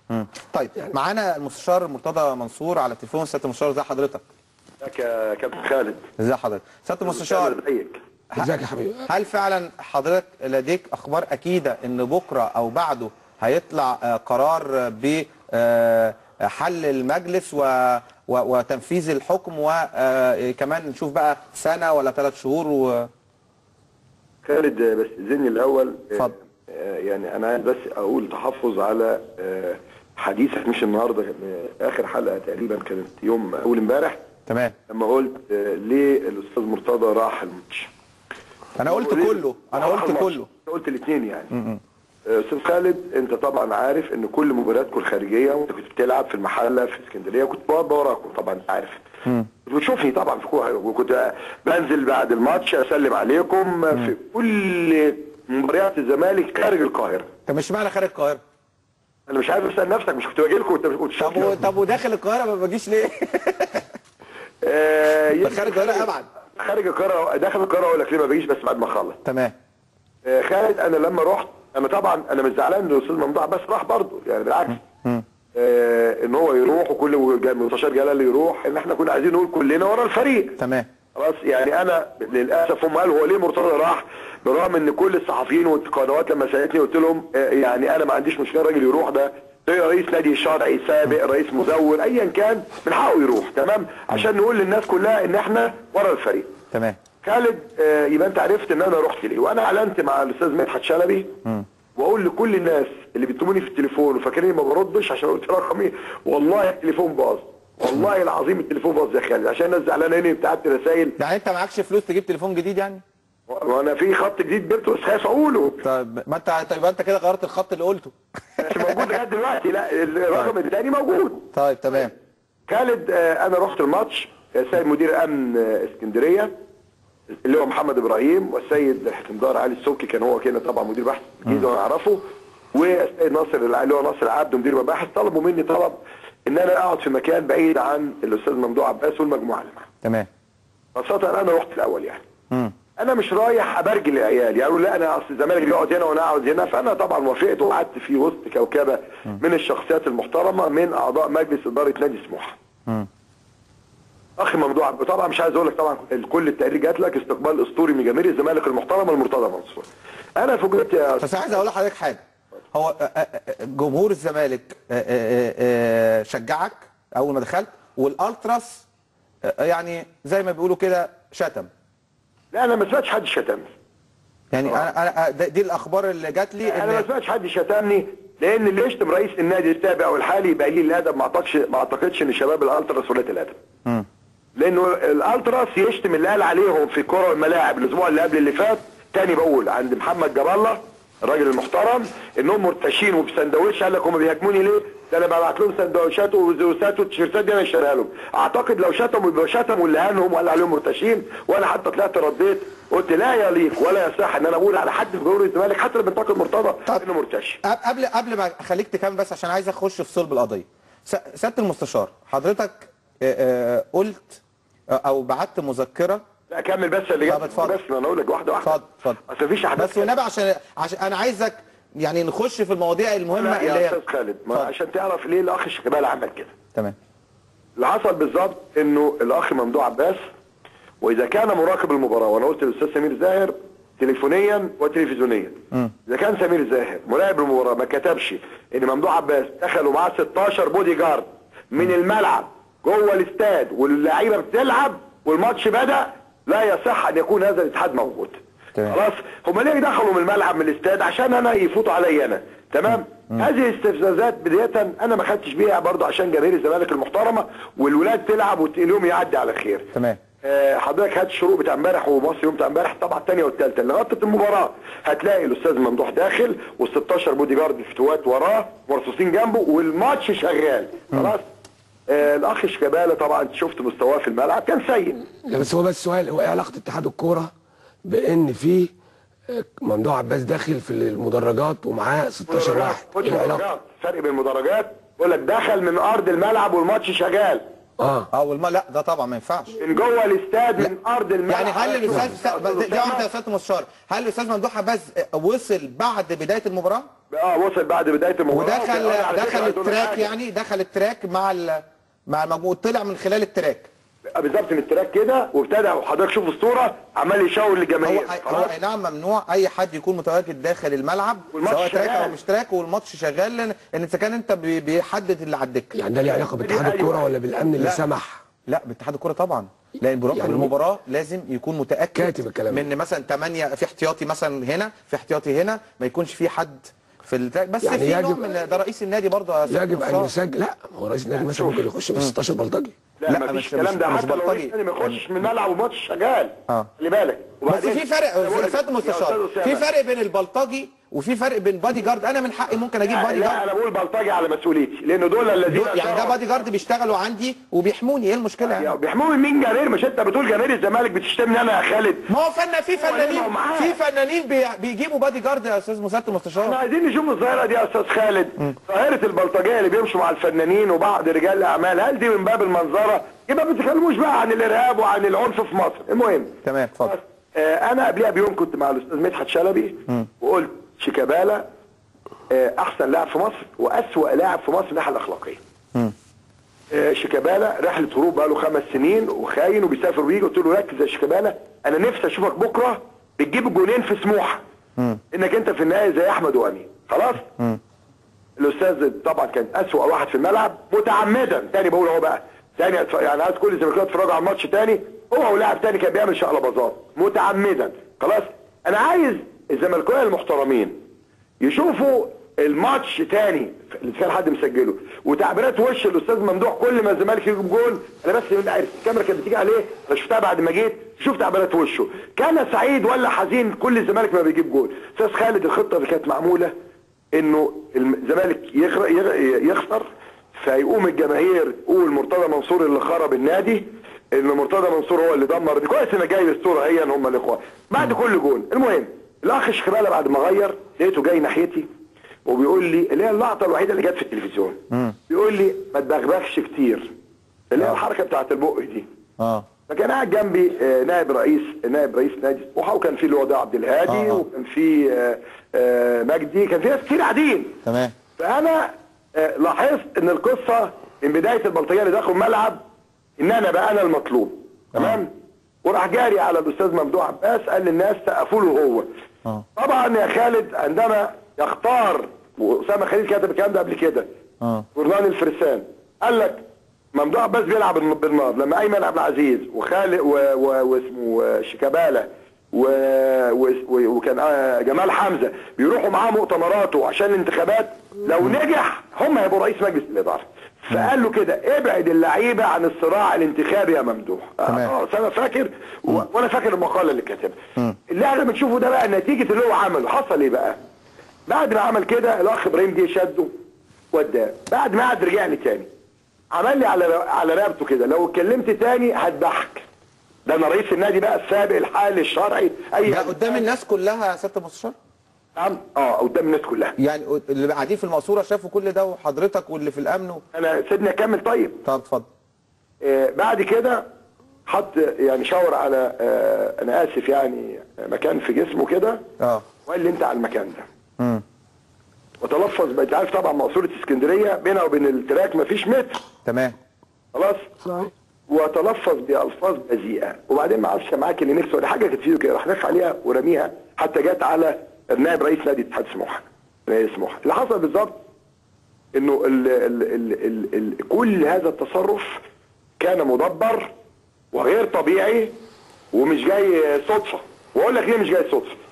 مم. طيب معانا المستشار مرتضى منصور على التليفون سياده المستشار ازي حضرتك ازيك يا كابتن خالد ازي حضرتك سياده المستشار ازيك ازيك يا حبيبي هل فعلا حضرتك لديك اخبار اكيده ان بكره او بعده هيطلع آه، قرار ب آه، حل المجلس و و- وتنفيذ الحكم وكمان نشوف بقى سنه ولا ثلاث شهور و... خالد بس اذني الاول اتفضل. آه، يعني انا عايز بس اقول تحفظ على آه، حديثك مش النهارده آه، اخر حلقه تقريبا كانت يوم اول امبارح تمام لما قلت آه، ليه الاستاذ مرتضى راح الماتش انا قلت وليه- كله انا راح قلت الماتش. كله أنت قلت الاثنين يعني آه، استاذ خالد انت طبعا عارف ان كل مبارياتكم الخارجيه وانت كنت بتلعب في المحله في اسكندريه كنت بقعد وراكم طبعا انت عارف كنت بتشوفني طبعا في كوره وكنت بنزل بعد الماتش اسلم عليكم في كل مباريات الزمالك خارج القاهره طب مش معنى خارج القاهره انا مش عارف اسال نفسك مش كنت باجي لكم وانت كنت طب و... طب وداخل القاهره ما بجيش ليه آه خارج القاهره ابعد خارج القاهره داخل القاهره اقول لك ليه ما بجيش بس بعد ما اخلص تمام آه، خالد انا لما رحت انا طبعا انا مش زعلان ان الاستاذ ممدوح بس راح برضه يعني بالعكس آه ان هو يروح وكل جا- مستشار جلال يروح ان احنا كنا عايزين نقول كلنا ورا الفريق تمام خلاص يعني انا للاسف هم قالوا هو ليه مرتضى راح بالرغم ان كل الصحفيين والقنوات لما سالتني قلت لهم آه، يعني انا ما عنديش مشكله الراجل يروح ده ده رئيس نادي شرعي سابق رئيس مزور ايا كان من حقه يروح تمام عشان نقول للناس كلها ان احنا ورا الفريق تمام خالد آه، يبقى انت عرفت ان انا رحت ليه وانا اعلنت مع الاستاذ مدحت شلبي واقول لكل الناس اللي بيطلبوني في التليفون وفاكريني ما بردش عشان قلت رقمي والله التليفون باظ والله العظيم التليفون باظ يا خالد عشان الناس زعلانه اني بتاعت رسائل يعني انت معكش فلوس تجيب تليفون جديد يعني وانا في خط جديد جبته بس خايف اقوله طب ما انت طيب انت كده غيرت الخط اللي قلته مش موجود لغايه دلوقتي لا الرقم الثاني موجود طيب تمام خالد آه، انا رحت الماتش آه، سيد مدير امن آه، اسكندريه اللي هو محمد ابراهيم والسيد الحكمدار علي السوكي كان هو كده طبعا مدير بحث الجيزه وانا اعرفه والسيد ناصر الع- اللي هو ناصر عبده مدير مباحث طلبوا مني طلب ان انا اقعد في مكان بعيد عن الاستاذ ممدوح عباس والمجموعه اللي معاه تمام خاصه انا رحت الاول يعني مم. انا مش رايح ابرجل العيال يعني لا انا اصل الزمالك بيقعد هنا وانا اقعد هنا فانا طبعا وافقت وقعدت في وسط كوكبه من الشخصيات المحترمه من اعضاء مجلس اداره نادي سموحه مم. اخي ممدوح طبعا مش عايز اقول لك طبعا كل التقرير جات لك استقبال اسطوري من جماهير الزمالك المحترمه المرتضى منصور انا فوجئت يا بس عايز اقول لحضرتك حاجه هو آه، آه، آه، جمهور الزمالك آه، آه، آه، شجعك اول ما دخلت والالتراس آه، يعني زي ما بيقولوا كده شتم لا انا ما سمعتش حد شتمني يعني انا انا ده- دي الاخبار اللي جات لي انا ما ان سمعتش حد شتمني لان اللي يشتم رئيس النادي السابق او الحالي يبقى قليل الادب ما اعتقدش ما اعتقدش ان شباب الالتراس ولاد الادب مم. لانه الالتراس يشتم اللي قال عليهم في الكره والملاعب الاسبوع اللي قبل اللي فات تاني بقول عند محمد جاب الله الراجل المحترم انهم مرتشين وبسندوتش قال لك هم بيهاجموني ليه؟ ده انا ببعت لهم سندوتشات وزوسات والتيشيرتات دي انا اشتريها لهم اعتقد لو شتموا يبقى شتموا اللي هانهم وقال عليهم مرتشين وانا حتى طلعت رديت قلت لا يليق ولا يصح ان انا اقول على حد في جمهور الزمالك حتى لو بنتقد مرتضى طب. انه مرتشي قب- قبل قبل ما اخليك تكمل بس عشان عايز اخش في صلب القضيه س- سياده المستشار حضرتك آه، آه، قلت آه، او بعت مذكره لا كمل بس اللي طب جاب اتفضل. بس ما انا اقول لك واحده واحده اتفضل اتفضل اصل مفيش احداث بس والنبي عشان عشان انا عايزك يعني نخش في المواضيع المهمه لا اللي يا هي استاذ خالد ما اتفضل. عشان تعرف ليه الاخ شيكابالا عمل كده تمام اللي حصل بالظبط انه الاخ ممدوح عباس واذا كان مراقب المباراه وانا قلت للاستاذ سمير زاهر تليفونيا وتلفزيونيا اذا كان سمير زاهر مراقب المباراه ما كتبش ان ممدوح عباس دخل ومعاه 16 بودي جارد من الملعب جوه الاستاد واللعيبه بتلعب والماتش بدا لا يصح ان يكون هذا الاتحاد موجود تمام. خلاص هم ليه دخلوا من الملعب من الاستاد عشان انا يفوتوا عليا انا تمام هذه الاستفزازات بدايه انا ما خدتش بيها برضه عشان جماهير الزمالك المحترمه والولاد تلعب واليوم يعدي على خير تمام آه، حضرتك هات الشروق بتاع امبارح ومصر يوم بتاع امبارح طبعا الثانيه والثالثه اللي غطت المباراه هتلاقي الاستاذ ممدوح داخل وال16 بودي جارد فتوات وراه مرصوصين جنبه والماتش شغال خلاص آه الاخ شيكابالا طبعا شفت مستواه في الملعب كان سيء لا بس هو بس سؤال هو ايه علاقه اتحاد الكوره بان في آه، ممدوح عباس داخل في المدرجات ومعاه 16 واحد خد ايه العلاقه؟ المدرجات فرق بين المدرجات بقول لك دخل من ارض الملعب والماتش شغال اه اه والم... لا ده طبعا ما ينفعش من جوه الاستاد من ارض الملعب يعني هل الاستاذ شوف، دي واحده يا سياده المستشار هل الاستاذ ممدوح عباس وصل بعد بدايه المباراه اه وصل بعد بدايه المباراه وكان- ودخل آه، على فكرة دخل عايز أقول لك التراك حاجة. يعني دخل التراك مع ال مع المجموعه طلع من خلال التراك آه، بالظبط من التراك كده وابتدى وحضرتك شوف الصوره عمال يشاور هو للجماهير هو اي نعم ممنوع اي حد يكون متواجد داخل الملعب والماتش سواء تراك او شغال. مش تراك والماتش شغال لان ان اذا كان انت بي- بيحدد اللي على الدكه يعني ده ليه علاقه باتحاد أيوة. الكوره ولا بالامن اللي لا. سمح لا باتحاد الكوره طبعا لان بيراقب يعني المباراه لازم يكون متاكد كاتب الكلام ده. من مثلا 8 في احتياطي مثلا هنا في احتياطي هنا ما يكونش في حد في التراك بس يعني في نوع يجب- من ده رئيس النادي برضه يا أستاذ يجب ان نصار. يسجل لا هو رئيس النادي مثلا ممكن يخش ب 16 بلطجي لا, لا، لا مفيش مش- الكلام مش- ده مش حتى لو بلطجي. رئيس نادي ما يخش من الملعب وماتش شغال اه. خلي بالك بس في فرق يا سياده المستشار في فرق بين البلطجي وفي فرق بين بادي جارد انا من حقي ممكن اجيب لا, بادي لا جارد انا بقول بلطجي على مسؤوليتي لان دول الذين دول- يعني ده شرعوا- بادي جارد بيشتغلوا عندي وبيحموني ايه المشكله يا يعني بيحموني مين جماهير مش انت بتقول جماهير الزمالك بتشتمني انا يا خالد ما هو فن في فنانين هو معاه. في فنانين بي- بيجيبوا بادي جارد يا استاذ مساعد احنا المستشار عايزين نشوف الظاهره دي يا استاذ خالد ظاهره البلطجيه اللي بيمشوا مع الفنانين وبعض رجال الاعمال هل دي من باب المنظره يبقى ما بتتكلموش بقى عن الارهاب وعن العنف في مصر المهم تمام اتفضل آه، انا قبلها بيوم كنت مع الاستاذ مدحت شلبي وقلت شيكابالا آه، احسن لاعب في مصر واسوأ لاعب في مصر من الناحيه الاخلاقيه آه، شيكابالا رحله هروب بقاله خمس سنين وخاين وبيسافر ويجي قلت له ركز يا شيكابالا انا نفسي اشوفك بكره بتجيب جونين في سموحه انك انت في النهايه زي احمد وامين خلاص الاستاذ طبعا كان اسوأ واحد في الملعب متعمدا تاني بقول اهو بقى تاني أتف- يعني عايز كل الزملكاويه يتفرجوا على الماتش تاني هو ولاعب تاني كان بيعمل شقلباظات متعمدا خلاص انا عايز الزملكاويه المحترمين يشوفوا الماتش تاني اللي كان حد مسجله وتعبيرات وش الاستاذ ممدوح كل ما الزمالك يجيب جول انا بس من عارف الكاميرا كانت بتيجي عليه انا شفتها بعد ما جيت شوف تعبيرات وشه كان سعيد ولا حزين كل الزمالك ما بيجيب جول استاذ خالد الخطه اللي كانت معموله انه الزمالك يغر- يغ- يخسر فيقوم الجماهير تقول مرتضى منصور اللي خرب النادي ان مرتضى منصور هو اللي دمر دي كويس ان جاي الصوره هي ان هم الاخوان بعد كل جول المهم الاخ شيكابالا بعد ما غير لقيته جاي ناحيتي وبيقول لي اللي هي اللقطه الوحيده اللي جت في التلفزيون بيقول لي ما تبغبغش كتير اللي هي الحركه بتاعت البق دي اه فكان قاعد جنبي آه، نائب رئيس نائب رئيس نادي سموحه وكان في الوضع عبد الهادي آه، آه. وكان في آه، آه، مجدي كان في ناس كتير قاعدين تمام فانا آه، لاحظت ان القصه من بدايه البلطجيه اللي دخلوا الملعب ان انا بقى انا المطلوب تمام وراح جاري على الاستاذ ممدوح عباس قال للناس سقفوا له هو آه. طبعا يا خالد عندما يختار واسامه خليل كتب الكلام ده قبل كده اه جورنال الفرسان قال لك ممدوح عباس بيلعب بالن- بالنار لما ايمن عبد العزيز وخالد و- و- واسمه شيكابالا و... و... و... وكان آه جمال حمزه بيروحوا معاه مؤتمراته عشان الانتخابات لو نجح هم هيبقوا رئيس مجلس الاداره فقال له كده ابعد اللعيبه عن الصراع الانتخابي يا ممدوح تمام. اه انا فاكر و... وانا فاكر المقاله اللي كاتبها اللي احنا بنشوفه ده بقى نتيجه اللي هو عمله حصل ايه بقى بعد ما عمل كده الاخ ابراهيم جه شده وداه بعد ما قعد رجع لي تاني عمل لي على على رقبته كده لو اتكلمت تاني هتضحك ده انا رئيس النادي بقى السابق الحالي الشرعي اي ده قدام الناس كلها يا سياده المستشار نعم اه قدام الناس كلها يعني اللي قاعدين في المقصوره شافوا كل ده وحضرتك واللي في الامن و... انا سيبني اكمل طيب طب اتفضل آه بعد كده حط يعني شاور على آه انا اسف يعني مكان في جسمه كده اه وقال لي انت على المكان ده امم وتلفظ بقى انت عارف طبعا مقصوره اسكندريه بينها وبين التراك مفيش متر تمام خلاص صحيح وتلفظ بألفاظ بذيئة وبعدين ما عرفش معاك اللي نفسه ولا حاجة كانت في ايده كده راح دافع عليها ورميها حتى جت على النائب رئيس نادي اتحاد سموحة نادي سموحة اللي حصل بالظبط انه ال ال ال ال ال كل هذا التصرف كان مدبر وغير طبيعي ومش جاي صدفة واقول لك ليه مش جاي صدفة